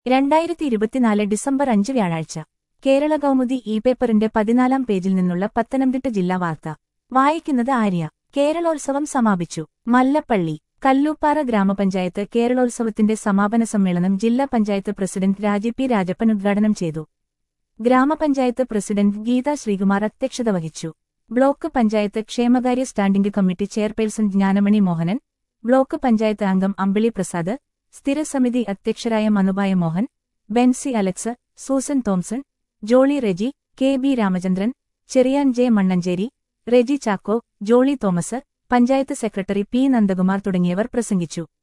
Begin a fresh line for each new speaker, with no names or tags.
രണ്ടായിരത്തി ഇരുപത്തിനാല് ഡിസംബർ അഞ്ച് വ്യാഴാഴ്ച കേരള കൗമുദി ഇ പേപ്പറിന്റെ പതിനാലാം പേജിൽ നിന്നുള്ള പത്തനംതിട്ട ജില്ലാ വാർത്ത വായിക്കുന്നത് ആര്യ കേരളോത്സവം സമാപിച്ചു മല്ലപ്പള്ളി കല്ലൂപ്പാറ ഗ്രാമപഞ്ചായത്ത് കേരളോത്സവത്തിന്റെ സമാപന സമ്മേളനം ജില്ലാ പഞ്ചായത്ത് പ്രസിഡന്റ് രാജി പി രാജപ്പൻ ഉദ്ഘാടനം ചെയ്തു ഗ്രാമപഞ്ചായത്ത് പ്രസിഡന്റ് ഗീത ശ്രീകുമാർ അധ്യക്ഷത വഹിച്ചു ബ്ലോക്ക് പഞ്ചായത്ത് ക്ഷേമകാര്യ standing committee chairperson Jnanamani Mohanan block panchayat അംഗം അമ്പിളി പ്രസാദ് സ്ഥിരസമിതി അധ്യക്ഷരായ Manubaya Mohan Benzy Alex Susan Thomson Jolly Reji K B Ramachandran Cherian J Mannancheri Reji Chacko Jolly Thomas panchayat secretary P Nandakumar തുടങ്ങിയവർ പ്രസംഗിച്ചു